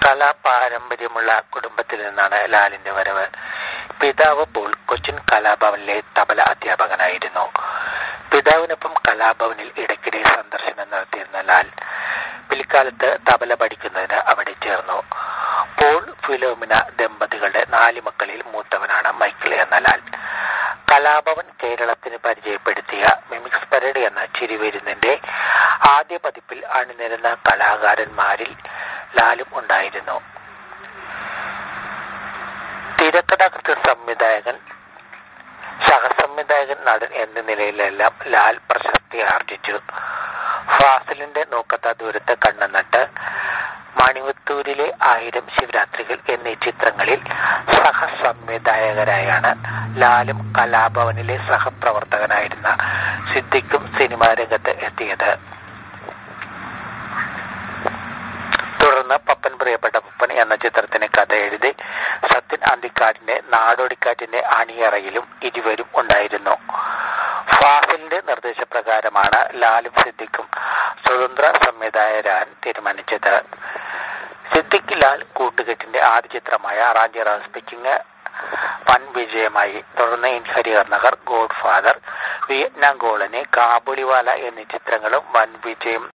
കലാപാരമ്പര്യമുള്ള കുടുംബത്തിൽ നിന്നാണ് ലാലിന്റെ വരവ് പിതാവ് പോൾ കൊച്ചിൻ കലാഭവനിലെ തബല അധ്യാപകനായിരുന്നു പിതാവിനൊപ്പം കലാഭവനിൽ ഇടയ്ക്കിടെ സന്ദർശനം നടത്തിയിരുന്ന ലാൽ പിൽക്കാലത്ത് തബല പഠിക്കുന്നതിന് അവിടെ ചേർന്നു പോൾ ഫിലോമിന ദമ്പതികളുടെ നാല് മക്കളിൽ മൂത്തവനാണ് മൈക്കിൾ എന്ന ലാൽ കലാഭവൻ കേരളത്തിന് പരിചയപ്പെടുത്തിയ മിമിക്സ് പരേഡ് എന്ന ചിരിവിരുന്നിന്റെ ആദ്യ പതിപ്പിൽ അണിനിരുന്ന കലാകാരന്മാരിൽ ലാലും ഉണ്ടായിരുന്നു തിരക്കഥാകൃത്ത് സംവിധായകൻ സഹസംവിധായകൻ നടൻ എന്ന നിലയിലെല്ലാം ലാൽ പ്രശസ്തി ആർജിച്ചു ഫാസിലിന്റെ നോക്കത്ത ദൂരത്ത് കണ്ണുനട്ട് മണിവത്തൂരിലെ ആയിരം ശിവരാത്രികൾ എന്നീ ചിത്രങ്ങളിൽ സഹസംവിധായകരായാണ് ലാലും കലാഭവനിലെ സഹപ്രവർത്തകനായിരുന്ന സിദ്ദിഖും സിനിമാ രംഗത്ത് എത്തിയത് തുടർന്ന് പപ്പൻ പ്രിയപ്പെട്ട പപ്പൻ എന്ന ചിത്രത്തിന് കഥ എഴുതി സത്യൻ അന്തിക്കാടിന്റെ നാടോടിക്കാറ്റിന്റെ അണിയറയിലും ഇരുവരും ഉണ്ടായിരുന്നു ഫാസിലിന്റെ നിർദ്ദേശപ്രകാരമാണ് ലാലും സിദ്ദിഖും സ്വതന്ത്ര സംവിധായകരാൻ തീരുമാനിച്ചത് സിദ്ദിഖ് ലാൽ കൂട്ടുകെട്ടിന്റെ ആദ്യ ചിത്രമായ റാഞ്ചിറ സ്പീക്കിംഗ് വൻ വിജയമായി തുടർന്ന് in Harihar Nagar godfather Vietnam colony Kabuliwala എന്നീ ചിത്രങ്ങളും വൻ വിജയം